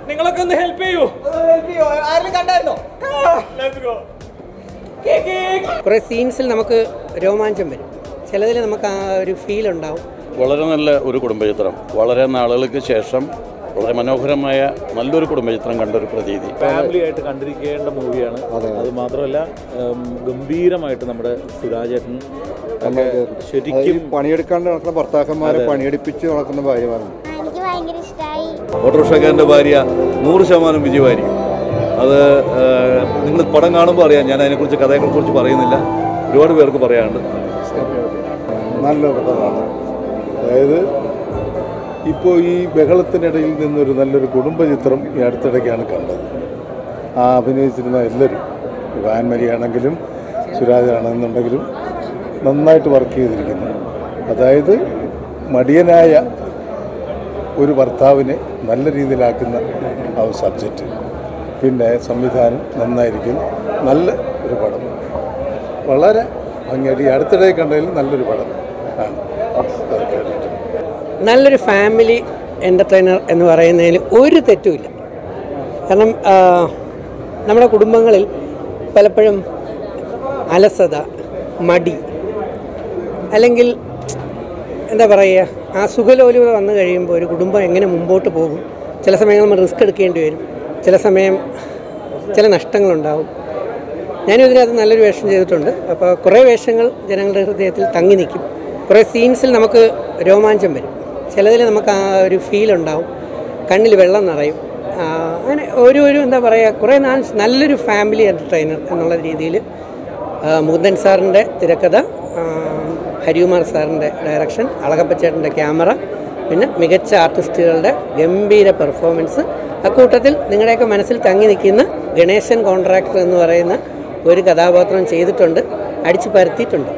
നിങ്ങളൊക്കെ ഒന്ന് ഹെൽപ്പ് ചെയ്യൂ ആരെങ്കിലും കണ്ടായിരുന്നോ Let's go. കുറേ സീൻസിൽ നമുക്ക് രോമാഞ്ചം വരും ചിലതിൽ നമുക്ക് ആ ഒരു ഫീൽ ഉണ്ടാവും വളരെ നല്ല ഒരു കുടുംബചിത്രം വളരെ നാളുകൾക്ക് ശേഷം വളരെ മനോഹരമായ നല്ലൊരു കുടുംബചിത്രം കണ്ട ഒരു പ്രതീതി ഫാമിലി ആയിട്ട് കണ്ടിരിക്കേണ്ട മൂവിയാണ് അത് മാത്രമല്ല ഉം, ഗംഭീരമായിട്ട് നമ്മുടെ സുരാജേട്ടൻ ഒക്കെ ശരിക്കും പണിയെടുക്കാണ്ട് നടക്കുന്ന ഭർത്താക്കന്മാരെ പണിയെടുപ്പിച്ച് നടക്കുന്ന ഭാര്യമാരാണ് എനിക്ക് ഭയങ്കര ഇഷ്ടമായി ഓട്ടോറിക്ഷക്കാരൻ്റെ ഭാര്യ നൂറ് ശതമാനം വിജയമായിരിക്കും അത് നിങ്ങൾ പടം കാണുമ്പോൾ അറിയാം ഞാൻ അതിനെക്കുറിച്ച് കഥയെക്കുറിച്ച് പറയുന്നില്ല ഒരുപാട് പേർക്ക് പറയാനുണ്ട് നല്ല പടമാണ് അതായത് ഇപ്പോൾ ഈ ബഹളത്തിനിടയിൽ നിന്നൊരു നല്ലൊരു കുടുംബചിത്രം ഈ അടുത്തിടയ്ക്കാണ് കണ്ടത് ആ അഭിനയിച്ചിരുന്ന എല്ലാവരും വാൻമരിയാണെങ്കിലും സുരാജാണെന്നുണ്ടെങ്കിലും നന്നായിട്ട് വർക്ക് ചെയ്തിരിക്കുന്നു അതായത് മടിയനായ ഒരു ഭർത്താവിനെ നല്ല രീതിയിലാക്കുന്ന ആ ഒരു സബ്ജക്റ്റ് പിന്നെ സംവിധാനം നന്നായിരിക്കും നല്ല ഒരു പടം വളരെ ഭംഗിയായിട്ട് ഈ അടുത്തിടെ കണ്ടതിൽ നല്ലൊരു പടം ആണ് അതൊക്കെ ആയിട്ട് നല്ലൊരു ഫാമിലി എൻ്റർടൈനർ എന്ന് പറയുന്നതിൽ ഒരു തെറ്റുമില്ല കാരണം ആ, നമ്മുടെ കുടുംബങ്ങളിൽ പലപ്പോഴും അലസത മടി അല്ലെങ്കിൽ എന്താ പറയുക ആ സുഖലോലുപത വന്നു കഴിയുമ്പോൾ ഒരു കുടുംബം എങ്ങനെ മുമ്പോട്ട് പോകും ചില സമയങ്ങൾ നമ്മൾ റിസ്ക് എടുക്കേണ്ടി വരും ചില സമയം ചില നഷ്ടങ്ങളുണ്ടാവും ഞാനും ഇതിനകത്ത് നല്ലൊരു വേഷം ചെയ്തിട്ടുണ്ട് അപ്പോൾ കുറേ വേഷങ്ങൾ ജനങ്ങളുടെ ഹൃദയത്തിൽ തങ്ങി നിൽക്കും കുറേ സീൻസിൽ നമുക്ക് രോമാഞ്ചം വരും ചിലതിൽ നമുക്ക് ആ ഒരു ഫീൽ ഉണ്ടാവും കണ്ണിൽ വെള്ളം നിറയും ആ, അങ്ങനെ ഒരു ഒരു എന്താ പറയുക കുറേ നാൾ നല്ലൊരു ഫാമിലി എൻ്റർടൈനർ എന്നുള്ള രീതിയിൽ മുകുന്ദൻ സാറിൻ്റെ തിരക്കഥ ആ, ഹരികുമാർ സാറിൻ്റെ ഡയറക്ഷൻ അളകപ്പച്ചേട്ടൻ്റെ ക്യാമറ പിന്നെ മികച്ച ആർട്ടിസ്റ്റുകളുടെ ഗംഭീര പെർഫോമൻസ് അക്കൂട്ടത്തിൽ നിങ്ങളുടെയൊക്കെ മനസ്സിൽ തങ്ങി നിൽക്കുന്ന ഗണേശൻ കോൺട്രാക്ടർ എന്ന് പറയുന്ന ഒരു കഥാപാത്രം ചെയ്തിട്ടുണ്ട് അടിച്ചു പരത്തിയിട്ടുണ്ട്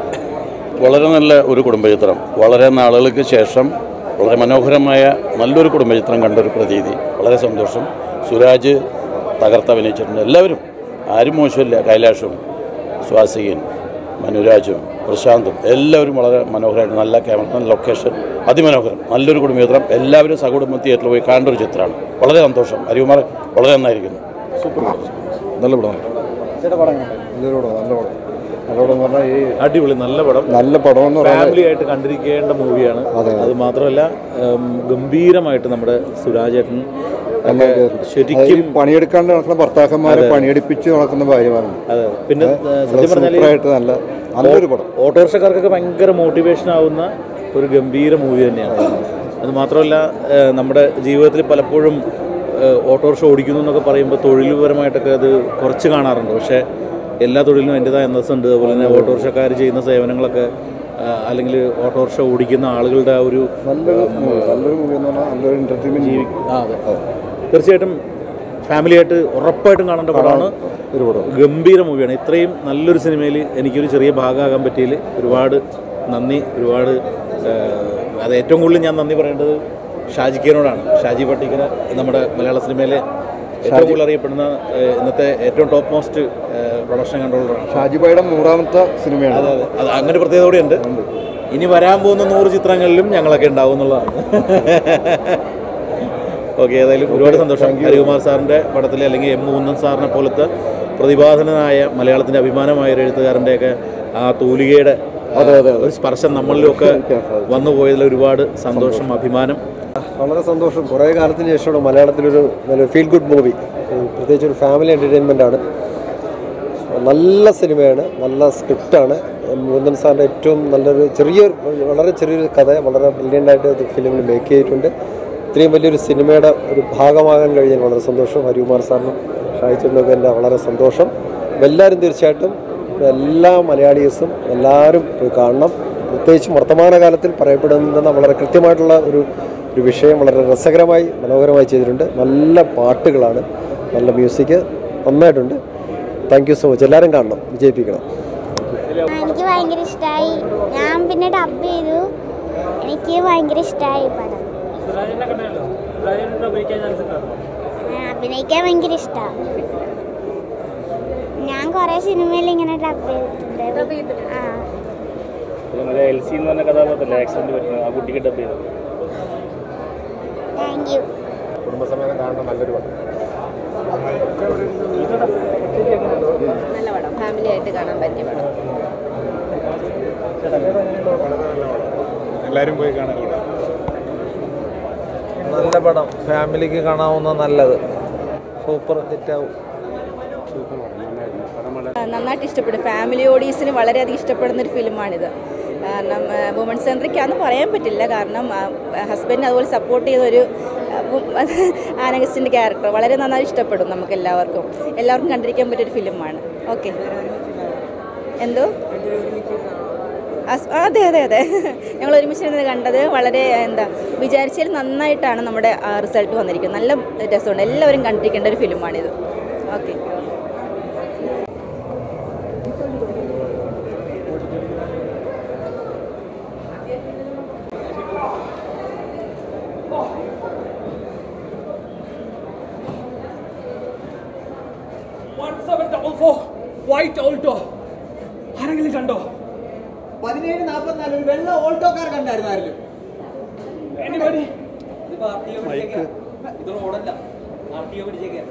വളരെ നല്ല ഒരു കുടുംബചിത്രം വളരെ നാളുകൾക്ക് ശേഷം വളരെ മനോഹരമായ നല്ലൊരു കുടുംബചിത്രം കണ്ട ഒരു പ്രതീതി വളരെ സന്തോഷം സുരാജ് തകർത്ത് അഭിനയിച്ചിട്ടുണ്ട് എല്ലാവരും ആരും മോശമില്ല കൈലാഷും സ്വാസികൻ മനുരാജും പ്രശാന്തും എല്ലാവരും വളരെ മനോഹരമായിട്ട് നല്ല ക്യാമറ നല്ല ലൊക്കേഷൻ അതിമനോഹരം നല്ലൊരു കുടുംബചിത്രം എല്ലാവരും സകുടുംബ തിയേറ്ററിൽ പോയി കാണേണ്ട ഒരു ചിത്രമാണ് വളരെ സന്തോഷം ഹരികുമാർ വളരെ നന്നായിരിക്കുന്നു സൂപ്പർ നല്ല പടമാണ് നല്ലൊരു പടം നല്ല പടം നല്ല പടം എന്ന് പറഞ്ഞാൽ ഈ അടിപൊളി നല്ല പടം നല്ല പടം എന്ന് പറഞ്ഞാൽ ഫാമിലി ആയിട്ട് കണ്ടിരിക്കേണ്ട മൂവിയാണ് അത് മാത്രമല്ല ഉം, ഗംഭീരമായിട്ട് നമ്മുടെ സുരാജേട്ടൻ ഒക്കെ ശരിക്കും പണിയെടുക്കാണ്ട് നടക്കുന്ന ഭർത്താക്കന്മാരെ പണിയെടുപ്പിച്ച് നടക്കുന്ന ഭാര്യമാരാണ് അതെ പിന്നെ ഏഹ്, സത്യം പറഞ്ഞാൽ സൂപ്പറായിട്ട് നല്ല നല്ലൊരു പടം ഓട്ടോറിക്ഷക്കാർക്കൊക്കെ ഭയങ്കര മോട്ടിവേഷൻ ആവുന്ന ഒരു ഗംഭീര മൂവി തന്നെയാണ് അത് മാത്രമല്ല ഏഹ്, നമ്മുടെ ജീവിതത്തിൽ പലപ്പോഴും ഏഹ്, ഓട്ടോറിക്ഷ ഓടിക്കുന്നു എന്നൊക്കെ പറയുമ്പോൾ തൊഴിൽപരമായിട്ടൊക്കെ അത് കുറച്ച് കാണാറുണ്ട് പക്ഷേ എല്ലാ തൊഴിലിനും അതിൻ്റെതായ അന്തസ്സുണ്ട് അതുപോലെ തന്നെ ഓട്ടോറിക്ഷക്കാർ ചെയ്യുന്ന സേവനങ്ങളൊക്കെ ഏഹ്, അല്ലെങ്കിൽ ഓട്ടോറിക്ഷ ഓടിക്കുന്ന ആളുകളുടെ ആ ഒരു നല്ലൊരു മൂവി നല്ലൊരു മൂവി എന്ന് പറഞ്ഞാൽ നല്ലൊരു എൻ്റർടൈൻമെൻറ്റ് ജീവി ആ അതെ തീർച്ചയായിട്ടും ഫാമിലിയായിട്ട് ഉറപ്പായിട്ടും കാണേണ്ട പടമാണ് ഒരു പടം ഗംഭീര മൂവിയാണ് ഇത്രയും നല്ലൊരു സിനിമയിൽ എനിക്കൊരു ചെറിയ ഭാഗമാകാൻ പറ്റിയതിൽ ഒരുപാട് നന്ദി ഒരുപാട് ഏഹ്, അത് ഏറ്റവും കൂടുതൽ ഞാൻ നന്ദി പറയേണ്ടത് ഷാജിക്കനോടാണ് ഷാജി പട്ടിക്കര നമ്മുടെ മലയാള സിനിമയിലെ ഏറ്റവും കൂടുതൽ അറിയപ്പെടുന്ന ഏഹ്, ഇന്നത്തെ ഏറ്റവും ടോപ്പ് മോസ്റ്റ് പ്രൊഡക്ഷൻ കൺട്രോളറാണ് ഷാജിബായുടെ നൂറാമത്തെ സിനിമയാണ് അതെ അതെ അത് അങ്ങനെ ഒരു പ്രത്യേകത കൂടിയുണ്ട് ഇനി വരാൻ പോകുന്ന നൂറ് ചിത്രങ്ങളിലും ഞങ്ങളൊക്കെ ഉണ്ടാവും എന്നുള്ളതാണ് ഓക്കെ ഏതായാലും ഒരുപാട് സന്തോഷം ഹരികുമാർ സാറിൻ്റെ പടത്തിൽ അല്ലെങ്കിൽ എം മുകുന്ദൻ സാറിനെ പോലത്തെ പ്രതിഭാധനനായ മലയാളത്തിൻ്റെ അഭിമാനമായ ഒരു എഴുത്തുകാരൻ്റെയൊക്കെ ആ തൂലികയുടെ ആ, ഒരു സ്പർശം നമ്മളിലൊക്കെ വന്നു പോയതിൽ ഒരുപാട് സന്തോഷം അഭിമാനം വളരെ സന്തോഷം കുറേ കാലത്തിന് ശേഷമാണ് മലയാളത്തിലൊരു നല്ല ഫീൽ ഗുഡ് മൂവി പ്രത്യേകിച്ച് ഒരു ഫാമിലി എൻ്റർടൈൻമെൻ്റ് ആണ് നല്ല സിനിമയാണ് നല്ല സ്ക്രിപ്റ്റാണ് മുകുന്ദൻ സാറിൻ്റെ ഏറ്റവും നല്ലൊരു ചെറിയൊരു വളരെ ചെറിയൊരു കഥ വളരെ ബ്രില്യൻ്റായിട്ട് ഇത് ഫിലിമിൽ മേക്ക് ചെയ്തിട്ടുണ്ട് ഇത്രയും വലിയൊരു സിനിമയുടെ ഒരു ഭാഗമാകാൻ കഴിഞ്ഞാൽ വളരെ സന്തോഷം ഹരികുമാർ സാറിനും ഷായിച്ചേട്ടനൊക്കെ എൻ്റെ വളരെ സന്തോഷം അപ്പോൾ എല്ലാവരും തീർച്ചയായിട്ടും എല്ലാ മലയാളീസും എല്ലാവരും പോയി കാണണം പ്രത്യേകിച്ചും വർത്തമാനകാലത്തിൽ പറയപ്പെടുന്ന വളരെ കൃത്യമായിട്ടുള്ള ഒരു ഒരു വിഷയം വളരെ രസകരമായി മനോഹരമായി ചെയ്തിട്ടുണ്ട് നല്ല പാട്ടുകളാണ് നല്ല മ്യൂസിക് നന്നായിട്ടുണ്ട് താങ്ക് യു സോ മച്ച് എല്ലാവരും കാണണം വിജയിപ്പിക്കണം എനിക്ക് ഭയങ്കര ഇഷ്ടമായി ഞാൻ പിന്നെ ഡബ് ചെയ്തു എനിക്ക് ഭയങ്കര ഇഷ്ടമായി പടം ആ, അഭിനയിക്കാൻ ഭയങ്കര ഇഷ്ടമാണ് ഞാൻ കുറേ സിനിമയിൽ ഇങ്ങനെ ഡബ് ചെയ്തിട്ടുണ്ട് ആ എൽ സി എന്ന് പറഞ്ഞ കഥാപാത്രമല്ലേ ആക്സിഡന്റ് പറ്റുന്നത് ആ കുട്ടിക്ക് ഡബ് ചെയ്തത് താങ്ക് യു കുടുംബസമേതം കാണുന്ന നല്ലൊരു പടം നല്ല പടം ഫാമിലി ആയിട്ട് കാണാൻ പറ്റിയ പടം എല്ലാവരും പോയി കാണാൻ നല്ല പടം ഫാമിലിക്ക് കാണാവുന്ന നല്ലത് സൂപ്പർ ഹിറ്റാവും നന്നായിട്ട് ഇഷ്ടപ്പെടും ഫാമിലി ഓഡീസിന് വളരെയധികം ഇഷ്ടപ്പെടുന്ന ഒരു ഫിലിമാണിത് കാരണം വുമൺ സെൻട്രിക്കാന്ന് പറയാൻ പറ്റില്ല കാരണം ഹസ്ബൻഡ് അതുപോലെ സപ്പോർട്ട് ചെയ്ത ഒരു ആനഗസ്റ്റിൻ്റെ ക്യാരക്ടർ വളരെ നന്നായി ഇഷ്ടപ്പെടും നമുക്ക് എല്ലാവർക്കും എല്ലാവർക്കും കണ്ടിരിക്കാൻ പറ്റിയൊരു ഫിലിമാണ് ഓക്കെ എന്തോ അസ്- അതെ അതെ അതെ ഞങ്ങൾ ഒരുമിച്ചിരുന്ന് കണ്ടത് വളരെ എന്താ വിചാരിച്ചതിൽ നന്നായിട്ടാണ് നമ്മുടെ റിസൾട്ട് വന്നിരിക്കുന്നത് നല്ല രസമുണ്ട് എല്ലാവരും കണ്ടിരിക്കേണ്ട ഒരു ഫിലിമാണിത് okay one seven double four white Alto ആരെങ്കിലും കണ്ടോ പതിനേഴ് നാൽപ്പത്തിനാല് ഒരു വെള്ള ഓൾട്ടോക്കാർ കണ്ടായിരുന്നു ആരിലും എനിബഡി ഇത് റോഡല്ല ആർ ടി ഒ പിടിച്ചേക്കാൻ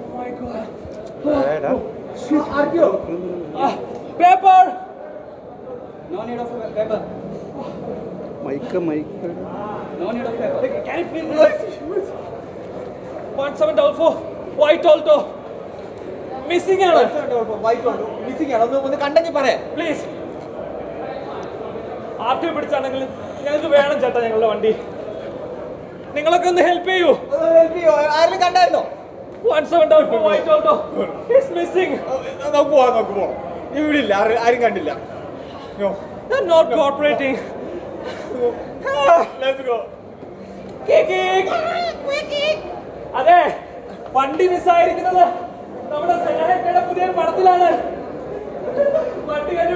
paper no need of paper mike mike no need of paper Can you please? One seven double four white alto. Missing ആണ് വൈറ്റ് ഉണ്ട് മിസ്സിംഗ് ആണ് ഒന്ന് ഒന്ന് കണ്ടെങ്കിൽ പറയാം പ്ലീസ് ആർ ടി പിടിച്ചാണെങ്കിൽ ഞങ്ങൾക്ക് വേണം ചേട്ടാ ഞങ്ങളുടെ വണ്ടി നിങ്ങളൊക്കെ ഒന്ന് ഹെൽപ്പ് ചെയ്യൂ ഹെൽപ്പ് ചെയ്യോ ആരെങ്കിലും കണ്ടായിരുന്നോ one seven double four white Alto it's missing നമുക്ക് പോവാം നമുക്ക് പോവാം ഇവിടെ ഇല്ല ആരും ആരും കണ്ടില്ല നോട്ട് കോപ്പറേറ്റിംഗ് ലെറ്റ്സ് ഗോ അതെ വണ്ടി മിസ്സായിരിക്കുന്നത് നമ്മുടെ സ്നേഹയുടെ പുതിയ പടത്തിലാണ് വണ്ടി കണ്ടു